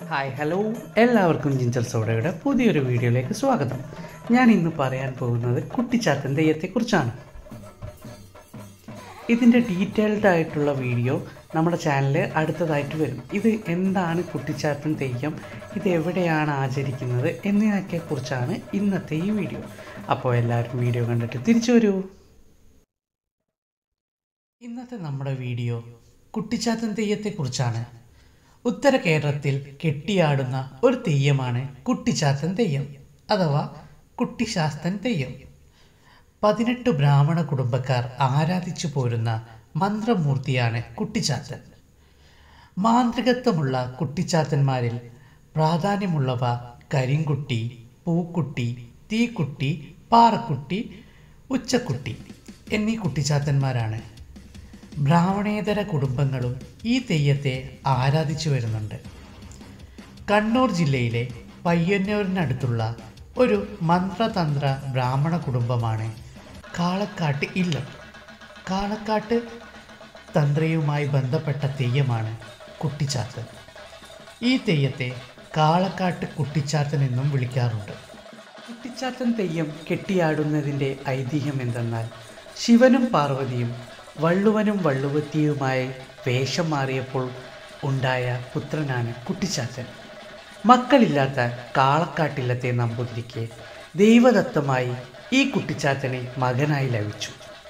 hi hello എല്ലാവർക്കും ജിഞ്ചൽ സോഡയുടെ പുതിയൊരു വീഡിയോയിലേക്ക് സ്വാഗതം ഞാൻ ഇന്ന് പറയാൻ പോകുന്നത് കുട്ടിച്ചാത്തൻ തെയ്യത്തെക്കുറിച്ചാണ് ഇതിൻ്റെ ഡീറ്റെയിൽഡ് ആയിട്ടുള്ള വീഡിയോ നമ്മുടെ ചാനലിൽ അടുത്തതായിട്ട് വരും ഇത് എന്താണ് കുട്ടിച്ചാത്തൻ തെയ്യം ഇത് എവിടെയാണ് ആചരിക്കുന്നത് എന്നതിനൊക്കെ കുറിച്ചാണ് ഇന്നത്തെ ഈ വീഡിയോ അപ്പോൾ എല്ലാവരും വീഡിയോ കണ്ടിട്ട് തിരിച്ചു വരൂ ഇന്നത്തെ നമ്മുടെ വീഡിയോ കുട്ടിച്ചാത്തൻ തെയ്യത്തെക്കുറിച്ചാണ് ഉത്തര കേരളത്തിൽ കെട്ടിയാടുന്ന ഒരു തെയ്യമാണ് കുട്ടിച്ചാത്തൻ തെയ്യം അഥവാ കുട്ടിശാസ്തൻ തെയ്യം പതിനെട്ട് ബ്രാഹ്മണ കുടുംബക്കാർ ആരാധിച്ചു പോരുന്ന മന്ത്രമൂർത്തിയാണ് കുട്ടിച്ചാത്തൻ മാന്ത്രികത്വമുള്ള കുട്ടിച്ചാത്തന്മാരിൽ പ്രാധാന്യമുള്ളവ കരിങ്കുട്ടി പൂക്കുട്ടി തീക്കുട്ടി പാറക്കുട്ടി ഉച്ചക്കുട്ടി എന്നീ കുട്ടിച്ചാത്തന്മാരാണ് ബ്രാഹ്മണേതര കുടുംബങ്ങളും ഈ തെയ്യത്തെ ആരാധിച്ചു വരുന്നുണ്ട് കണ്ണൂർ ജില്ലയിലെ പയ്യന്നൂരിനടുത്തുള്ള ഒരു മന്ത്രതന്ത്ര ബ്രാഹ്മണ കുടുംബമാണ് കാളക്കാട്ട് ഇല്ലം കാളക്കാട്ട് തന്ത്രയുമായി ബന്ധപ്പെട്ട തെയ്യമാണ് കുട്ടിച്ചാത്തൻ ഈ തെയ്യത്തെ കാളക്കാട്ട് കുട്ടിച്ചാത്തൻ എന്നും വിളിക്കാറുണ്ട് കുട്ടിച്ചാത്തൻ തെയ്യം കെട്ടിയാടുന്നതിൻ്റെ ഐതിഹ്യം എന്തെന്നാൽ ശിവനും പാർവതിയും വള്ളുവനും വള്ളുവത്തിയുമായി വേഷം മാറിയപ്പോൾ ഉണ്ടായ പുത്രനാണ് കുട്ടിച്ചാത്തൻ മക്കളില്ലാത്ത കാളക്കാട്ടില്ലത്തെ നമ്പൂതിരിക്ക് ദൈവദത്തമായി ഈ കുട്ടിച്ചാത്തനെ മകനായി ലഭിച്ചു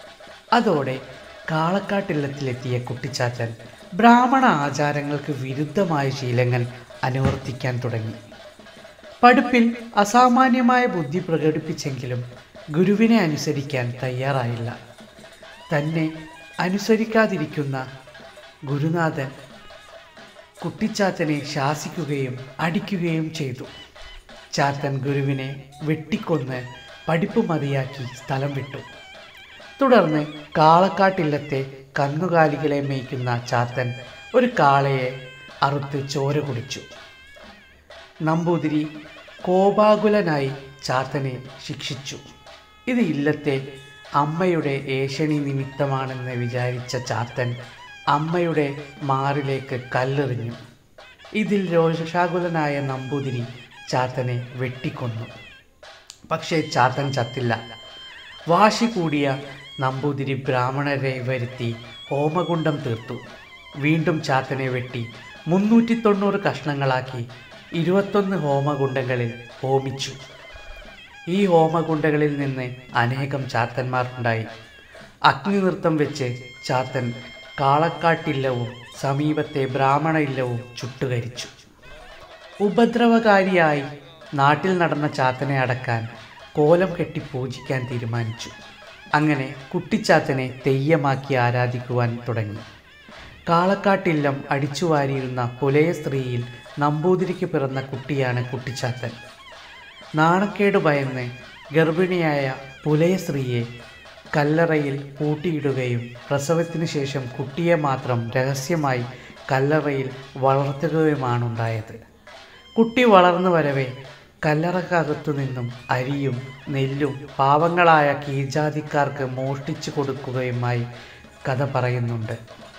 അതോടെ കാളക്കാട്ടില്ലത്തിലെത്തിയ കുട്ടിച്ചാത്തൻ ബ്രാഹ്മണ ആചാരങ്ങൾക്ക് വിരുദ്ധമായ ശീലങ്ങൾ അനുവർത്തിക്കാൻ തുടങ്ങി പഠിപ്പിൽ അസാമാന്യമായ ബുദ്ധി പ്രകടിപ്പിച്ചെങ്കിലും ഗുരുവിനെ അനുസരിക്കാൻ തയ്യാറായില്ല തന്നെ അനുസരിക്കാതിരിക്കുന്ന ഗുരുനാഥൻ കുട്ടിച്ചാത്തനെ ശാസിക്കുകയും അടിക്കുകയും ചെയ്തു ചാത്തൻ ഗുരുവിനെ വെട്ടിക്കൊന്ന് പഠിപ്പ് മതിയാക്കി സ്ഥലം വിട്ടു തുടർന്ന് കാളക്കാട്ടില്ലത്തെ കന്നുകാലികളെ മേയ്ക്കുന്ന ചാത്തൻ ഒരു കാളയെ അറുത്ത് ചോര കുടിച്ചു നമ്പൂതിരി കോപാകുലനായി ചാത്തനെ ശിക്ഷിച്ചു ഇത് ഇല്ലത്തെ അമ്മയുടെ ഏഷണി നിമിത്തമാണെന്ന് വിചാരിച്ച ചാത്തൻ അമ്മയുടെ മാറിലേക്ക് കല്ലെറിഞ്ഞു ഇതിൽ രോഷാകുലനായ നമ്പൂതിരി ചാത്തനെ വെട്ടിക്കൊന്നു പക്ഷേ ചാത്തൻ ചത്തില്ല വാശി കൂടിയ നമ്പൂതിരി ബ്രാഹ്മണരെ വരുത്തി ഹോമകുണ്ടം തീർത്തു വീണ്ടും ചാത്തനെ വെട്ടി മുന്നൂറ്റി തൊണ്ണൂറ് കഷ്ണങ്ങളാക്കി ഇരുപത്തൊന്ന് ഹോമകുണ്ടങ്ങളിൽ ഹോമിച്ചു ഈ ഹോമകുണ്ടകളിൽ നിന്ന് അനേകം ചാത്തന്മാർ ഉണ്ടായി അഗ്നി നൃത്തം വെച്ച് ചാത്തൻ കാളക്കാട്ടില്ലവും സമീപത്തെ ബ്രാഹ്മണ ഇല്ലവും ചുട്ടുകരിച്ചു ഉപദ്രവകാരിയായി നാട്ടിൽ നടന്ന ചാത്തനെ അടക്കാൻ കോലം കെട്ടി പൂജിക്കാൻ തീരുമാനിച്ചു അങ്ങനെ കുട്ടിച്ചാത്തനെ തെയ്യമാക്കി ആരാധിക്കുവാൻ തുടങ്ങി കാളക്കാട്ടില്ലം അടിച്ചുവാരിയിരുന്ന പുലയ സ്ത്രീയിൽ നമ്പൂതിരിക്ക് പിറന്ന കുട്ടിയാണ് കുട്ടിച്ചാത്തൻ നാണക്കേട് ഭയന്ന് ഗർഭിണിയായ പുലയ സ്ത്രീയെ കല്ലറയിൽ പൂട്ടിയിടുകയും പ്രസവത്തിന് ശേഷം കുട്ടിയെ മാത്രം രഹസ്യമായി കല്ലറയിൽ വളർത്തുകയുമാണുണ്ടായത് കുട്ടി വളർന്നു വരവേ കല്ലറക്കകത്തു നിന്നും അരിയും നെല്ലും പാവങ്ങളായ കീഴ്ജാതിക്കാർക്ക് മോഷ്ടിച്ചു കൊടുക്കുകയുമായി കഥ പറയുന്നുണ്ട്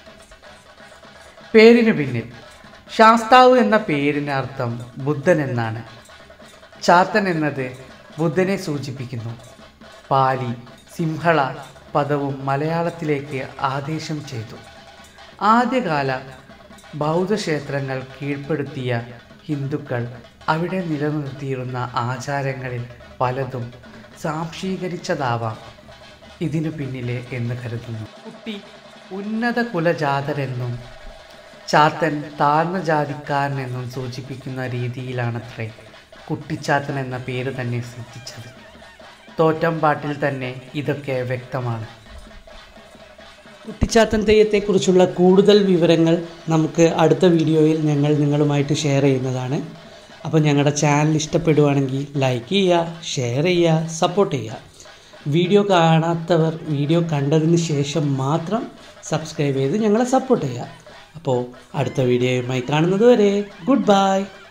പേരിന് പിന്നിൽ ശാസ്താവ് എന്ന പേരിന് അർത്ഥം ബുദ്ധൻ എന്നാണ് ചാത്തൻ എന്നത് ബുദ്ധനെ സൂചിപ്പിക്കുന്നു പാലി സിംഹള പദവും മലയാളത്തിലേക്ക് ആദേശം ചെയ്തു ആദ്യകാല ബൗദ്ധക്ഷേത്രങ്ങൾ കീഴ്പ്പെടുത്തിയ ഹിന്ദുക്കൾ അവിടെ നിലനിർത്തിയിരുന്ന ആചാരങ്ങളിൽ പലതും സാംശീകരിച്ചതാവാം ഇതിനു പിന്നിലെ എന്ന് കരുതുന്നു കുട്ടി ഉന്നത കുലജാതരെന്നും ചാത്തൻ താഴ്ന്ന ജാതിക്കാരനെന്നും സൂചിപ്പിക്കുന്ന രീതിയിലാണത്രേ കുട്ടിച്ചാത്തൻ എന്ന പേര് തന്നെ സിദ്ധിച്ചത് തോറ്റം പാട്ടിൽ തന്നെ ഇതൊക്കെ വ്യക്തമാണ് കുട്ടിച്ചാത്തൻ തെയ്യത്തെക്കുറിച്ചുള്ള കൂടുതൽ വിവരങ്ങൾ നമുക്ക് അടുത്ത വീഡിയോയിൽ ഞങ്ങൾ നിങ്ങളുമായിട്ട് ഷെയർ ചെയ്യുന്നതാണ് അപ്പോൾ ഞങ്ങളുടെ ചാനൽ ഇഷ്ടപ്പെടുവാണെങ്കിൽ ലൈക്ക് ചെയ്യുക ഷെയർ ചെയ്യുക സപ്പോർട്ട് ചെയ്യുക വീഡിയോ കാണാത്തവർ വീഡിയോ കണ്ടതിന് ശേഷം മാത്രം സബ്സ്ക്രൈബ് ചെയ്ത് ഞങ്ങളെ സപ്പോർട്ട് ചെയ്യുക അപ്പോൾ അടുത്ത വീഡിയോയുമായി കാണുന്നത് വരെ ഗുഡ് ബൈ